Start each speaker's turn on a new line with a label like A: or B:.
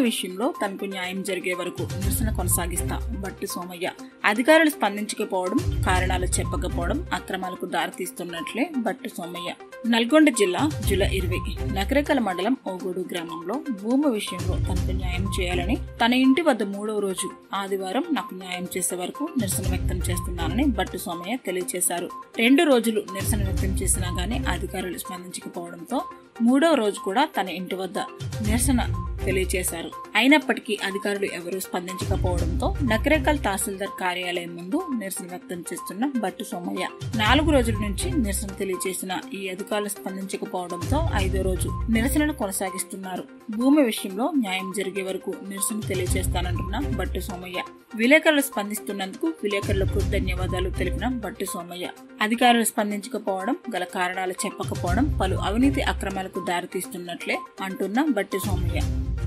A: విషయంలో తనకు న్యాయం జరిగే వరకు నిరసన కొనసాగిస్తా బట్టి సోమయ్య అధికారులు స్పందించకపోవడం కారణాలు చెప్పకపోవడం అక్రమాలకు దారితీస్తున్నట్లే బట్టి సోమయ్య నల్గొండ జిల్లా జులై ఇరవై నకరేకల మండలం ఓగూడు గ్రామంలో భూమి విషయంలో తనకు న్యాయం చేయాలని తన ఇంటి వద్ద మూడవ రోజు ఆదివారం నాకు న్యాయం చేసే వరకు నిరసన వ్యక్తం చేస్తున్నానని బట్టు సోమయ్య తెలియజేశారు రెండు రోజులు నిరసన వ్యక్తం చేసినా గానీ అధికారులు స్పందించకపోవడంతో మూడవ రోజు కూడా తన ఇంటి వద్ద నిరసన తెలియజేశారు అయినప్పటికీ అధికారులు ఎవరూ స్పందించకపోవడంతో నకరేకల్ తహసీల్దార్ కార్యాలయం ముందు నిరసన వ్యక్తం చేస్తున్న బట్టు సోమయ్య నాలుగు రోజుల నుంచి నిరసన తెలియజేసిన ఈ అధికారులు స్పందించకపోవడంతో ఐదో రోజు నిరసనను కొనసాగిస్తున్నారు భూమి విషయంలో న్యాయం జరిగే వరకు నిరసన తెలియజేస్తానంటున్న బట్టు సోమయ్య విలేకరులు స్పందిస్తున్నందుకు విలేకరులకు ధన్యవాదాలు తెలిపిన బట్టు సోమయ్య అధికారులు స్పందించకపోవడం గల కారణాలు చెప్పకపోవడం పలు అవినీతి అక్రమాలకు దారితీస్తున్నట్లే అంటున్న బట్టు సోమయ్య